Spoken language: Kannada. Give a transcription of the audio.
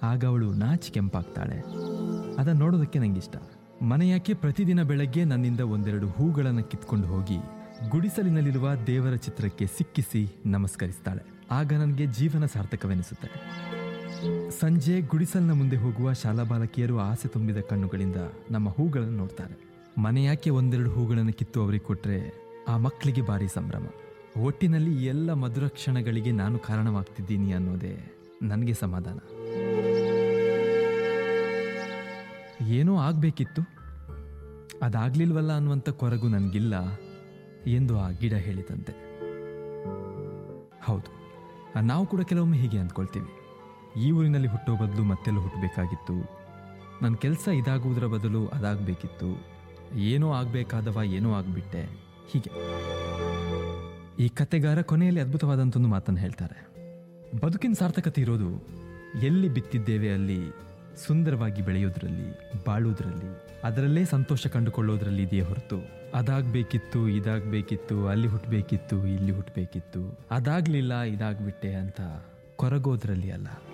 ಆಗ ಅವಳು ನಾಚಿ ಕೆಂಪಾಗ್ತಾಳೆ ಅದನ್ನು ನೋಡೋದಕ್ಕೆ ನಂಗಿಷ್ಟ ಮನೆಯಾಕೆ ಪ್ರತಿದಿನ ಬೆಳಗ್ಗೆ ನನ್ನಿಂದ ಒಂದೆರಡು ಹೂಗಳನ್ನು ಕಿತ್ಕೊಂಡು ಹೋಗಿ ಗುಡಿಸಲಿನಲ್ಲಿರುವ ದೇವರ ಚಿತ್ರಕ್ಕೆ ಸಿಕ್ಕಿಸಿ ನಮಸ್ಕರಿಸ್ತಾಳೆ ಆಗ ನನಗೆ ಜೀವನ ಸಾರ್ಥಕವೆನಿಸುತ್ತೆ ಸಂಜೆ ಗುಡಿಸಲಿನ ಮುಂದೆ ಹೋಗುವ ಶಾಲಾ ಬಾಲಕಿಯರು ಆಸೆ ತುಂಬಿದ ಕಣ್ಣುಗಳಿಂದ ನಮ್ಮ ಹೂಗಳನ್ನು ನೋಡ್ತಾರೆ ಮನೆಯಾಕೆ ಒಂದೆರಡು ಹೂಗಳನ್ನು ಕಿತ್ತು ಅವರಿಗೆ ಕೊಟ್ರೆ ಆ ಮಕ್ಕಳಿಗೆ ಭಾರಿ ಸಂಭ್ರಮ ಒಟ್ಟಿನಲ್ಲಿ ಈ ಎಲ್ಲ ಮಧುರ ಕ್ಷಣಗಳಿಗೆ ನಾನು ಕಾರಣವಾಗ್ತಿದ್ದೀನಿ ಅನ್ನೋದೇ ನನಗೆ ಸಮಾಧಾನ ಏನೋ ಆಗಬೇಕಿತ್ತು ಅದಾಗ್ಲಿಲ್ವಲ್ಲ ಅನ್ನುವಂಥ ಕೊರಗು ನನಗಿಲ್ಲ ಎಂದು ಆ ಗಿಡ ಹೇಳಿದಂತೆ ಹೌದು ನಾವು ಕೂಡ ಕೆಲವೊಮ್ಮೆ ಹೀಗೆ ಅಂದ್ಕೊಳ್ತೀವಿ ಈ ಊರಿನಲ್ಲಿ ಹುಟ್ಟೋ ಬದಲು ಮತ್ತೆಲ್ಲ ಹುಟ್ಟಬೇಕಾಗಿತ್ತು ನನ್ನ ಕೆಲಸ ಇದಾಗುವುದರ ಬದಲು ಅದಾಗಬೇಕಿತ್ತು ಏನೋ ಆಗಬೇಕಾದವ ಏನೋ ಆಗಿಬಿಟ್ಟೆ ಹೀಗೆ ಈ ಕತೆಗಾರ ಕೊನೆಯಲ್ಲಿ ಅದ್ಭುತವಾದಂಥ ಒಂದು ಮಾತನ್ನು ಹೇಳ್ತಾರೆ ಬದುಕಿನ ಸಾರ್ಥಕತೆ ಇರೋದು ಎಲ್ಲಿ ಬಿತ್ತಿದ್ದೇವೆ ಅಲ್ಲಿ ಸುಂದರವಾಗಿ ಬೆಳೆಯೋದ್ರಲ್ಲಿ ಬಾಳುವುದರಲ್ಲಿ ಅದರಲ್ಲೇ ಸಂತೋಷ ಕಂಡುಕೊಳ್ಳೋದ್ರಲ್ಲಿ ಇದೆಯೇ ಹೊರತು ಅದಾಗಬೇಕಿತ್ತು ಇದಾಗಬೇಕಿತ್ತು ಅಲ್ಲಿ ಹುಟ್ಟಬೇಕಿತ್ತು ಇಲ್ಲಿ ಹುಟ್ಟಬೇಕಿತ್ತು ಅದಾಗ್ಲಿಲ್ಲ ಇದಾಗ್ಬಿಟ್ಟೆ ಅಂತ ಕೊರಗೋದ್ರಲ್ಲಿ ಅಲ್ಲ